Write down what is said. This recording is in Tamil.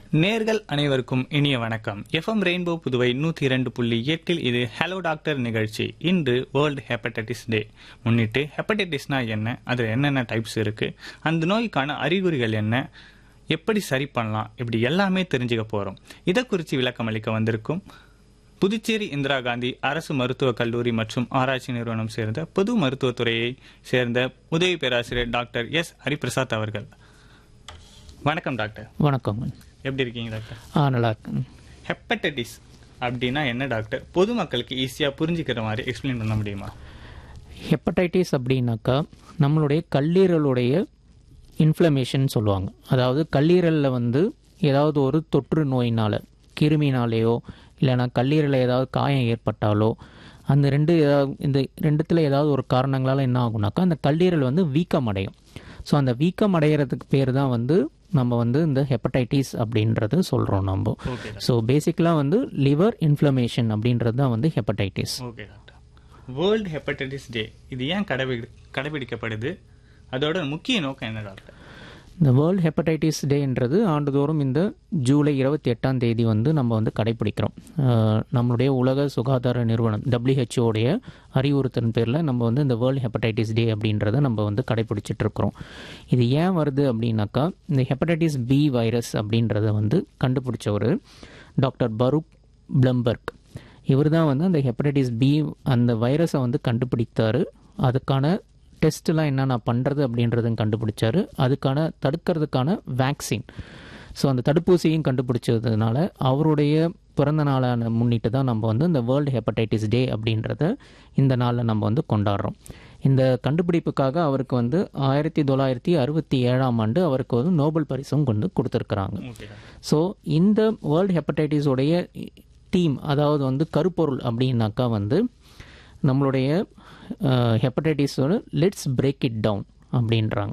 நேர்கள் அனைவருக்கும் இனிய வணக்கம் எஃப்எம் ரெயின்போ புதுவை நூற்றி இரண்டு புள்ளி எட்டில் இது ஹலோ டாக்டர் நிகழ்ச்சி இன்று வேர்ல்டு ஹெப்படைட்டிஸ் டே முன்னிட்டு ஹெப்படைட்டிஸ்னா என்ன அதில் என்னென்ன டைப்ஸ் இருக்கு அந்த நோய்க்கான அறிகுறிகள் என்ன எப்படி சரி பண்ணலாம் இப்படி எல்லாமே தெரிஞ்சுக்க போகிறோம் இதை குறித்து விளக்கம் அளிக்க வந்திருக்கும் புதுச்சேரி இந்திரா காந்தி அரசு மருத்துவக் கல்லூரி மற்றும் ஆராய்ச்சி நிறுவனம் சேர்ந்த பொது மருத்துவத்துறையை சேர்ந்த உதவி பேராசிரியர் டாக்டர் எஸ் ஹரிபிரசாத் அவர்கள் வணக்கம் டாக்டர் வணக்கங்க எப்படி இருக்கீங்க டாக்டர் ஆ நல்லா இருக்கேன் ஹெப்படைட்டிஸ் அப்படின்னா என்ன டாக்டர் பொதுமக்களுக்கு ஈஸியாக புரிஞ்சுக்கிற மாதிரி எக்ஸ்பிளைன் பண்ண முடியுமா ஹெப்படைட்டிஸ் அப்படின்னாக்கா நம்மளுடைய கல்லீரலுடைய இன்ஃப்ளமேஷன் சொல்லுவாங்க அதாவது கல்லீரலில் வந்து ஏதாவது ஒரு தொற்று நோயினால் கிருமினாலேயோ இல்லைனா கல்லீரலில் ஏதாவது காயம் ஏற்பட்டாலோ அந்த ரெண்டு ஏதாவது இந்த ரெண்டுத்தில் ஏதாவது ஒரு காரணங்களால் என்ன ஆகுனாக்கா அந்த கல்லீரல் வந்து வீக்கம் அடையும் ஸோ அந்த வீக்கம் அடைகிறதுக்கு பேர் தான் வந்து நம்ம வந்து இந்த ஹெப்படைட்டிஸ் அப்படின்றது சொல்கிறோம் நம்ம ஓகே ஸோ பேசிக்கலாக வந்து லிவர் இன்ஃப்ளமேஷன் அப்படின்றது தான் வந்து hepatitis okay doctor world hepatitis day இது ஏன் கடைபிடி கடைபிடிக்கப்படுது அதோட முக்கிய நோக்கம் என்ன டாக்டர் இந்த வேர்ல்ட் ஹெப்படைட்டிஸ் டேன்றது ஆண்டுதோறும் இந்த ஜூலை இருபத்தி எட்டாம் தேதி வந்து நம்ம வந்து கடைபிடிக்கிறோம் அஹ் நம்மளுடைய உலக சுகாதார நிறுவனம் டபிள்யூஹெச்ஓடைய அறிவுறுத்தலின் பேரில் நம்ம வந்து இந்த வேர்ல்ட் ஹெப்படைட்டிஸ் டே அப்படின்றத நம்ம வந்து கடைபிடிச்சிட்டு இருக்கிறோம் இது ஏன் வருது அப்படின்னாக்கா இந்த ஹெப்படைட்டிஸ் பி வைரஸ் அப்படின்றத வந்து கண்டுபிடிச்சவர் டாக்டர் பரூக் பிளம்பர்க் இவர் தான் வந்து அந்த ஹெப்படைட்டிஸ் பி அந்த வைரஸை வந்து கண்டுபிடித்தாரு அதுக்கான டெஸ்ட்லாம் என்னென்ன பண்ணுறது அப்படின்றதும் கண்டுபிடிச்சாரு அதுக்கான தடுக்கிறதுக்கான வேக்சின் ஸோ அந்த தடுப்பூசியும் கண்டுபிடிச்சதுனால அவருடைய பிறந்த நாளான முன்னிட்டு தான் நம்ம வந்து இந்த வேர்ல்டு ஹெப்படைட்டிஸ் டே அப்படின்றத இந்த நாளில் நம்ம வந்து கொண்டாடுறோம் இந்த கண்டுபிடிப்புக்காக அவருக்கு வந்து ஆயிரத்தி தொள்ளாயிரத்தி அறுபத்தி ஏழாம் ஆண்டு அவருக்கு வந்து நோபல் பரிசும் கொண்டு கொடுத்துருக்குறாங்க ஓகே டாக்டர் ஸோ இந்த வேர்ல்டு ஹெப்படைட்டிஸோடைய டீம் அதாவது வந்து கருப்பொருள் அப்படின்னாக்கா வந்து நம்மளுடைய ஹெப்படைட்டிஸோட லெட்ஸ் பிரேக் இட் டவுன் அப்படின்றாங்க